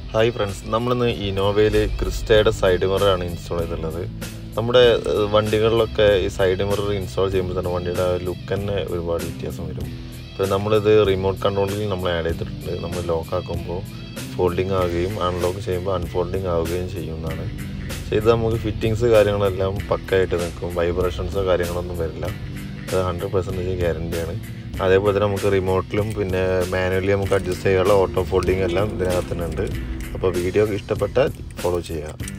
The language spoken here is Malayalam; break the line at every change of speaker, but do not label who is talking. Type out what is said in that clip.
ഹായ് ഫ്രണ്ട്സ് നമ്മളിന്ന് ഇനോവയിൽ ക്രിസ്റ്റയുടെ സൈഡ് മിററാണ് ഇൻസ്റ്റാൾ ചെയ്തിട്ടുള്ളത് നമ്മുടെ ഏഹ്, വണ്ടികളിലൊക്കെ ഈ സൈഡ് മിറർ ഇൻസ്റ്റാൾ ചെയ്യുമ്പോൾ തന്നെ വണ്ടിയുടെ ലുക്ക് തന്നെ ഒരുപാട് വ്യത്യാസം വരും ഇപ്പോൾ നമ്മളിത് റിമോട്ട് കൺട്രോളിൽ നമ്മൾ ആഡ് ചെയ്തിട്ടുണ്ട് നമ്മൾ ലോക്ക് ആക്കുമ്പോൾ ഫോൾഡിങ് ആവുകയും അൺലോക്ക് ചെയ്യുമ്പോൾ അൺഫോൾഡിങ് ആവുകയും ചെയ്യുന്നതാണ് ചെയ്ത് നമുക്ക് ഫിറ്റിങ്സ് കാര്യങ്ങളെല്ലാം പക്കായിട്ട് നിൽക്കും വൈബ്രേഷൻസോ കാര്യങ്ങളൊന്നും വരില്ല അത് ഹൺഡ്രഡ് പെർസെൻറ്റേജ് ഗ്യാരണ്ടിയാണ് അതേപോലെ തന്നെ നമുക്ക് റിമോട്ടിലും പിന്നെ മാനുവലി നമുക്ക് അഡ്ജസ്റ്റ് ചെയ്യാനുള്ള ഓട്ടോ ഫോൾഡിങ് എല്ലാം ഇതിനകത്ത് തന്നെ ഉണ്ട് അപ്പോൾ വീഡിയോ ഇഷ്ടപ്പെട്ടാൽ ഫോളോ ചെയ്യുക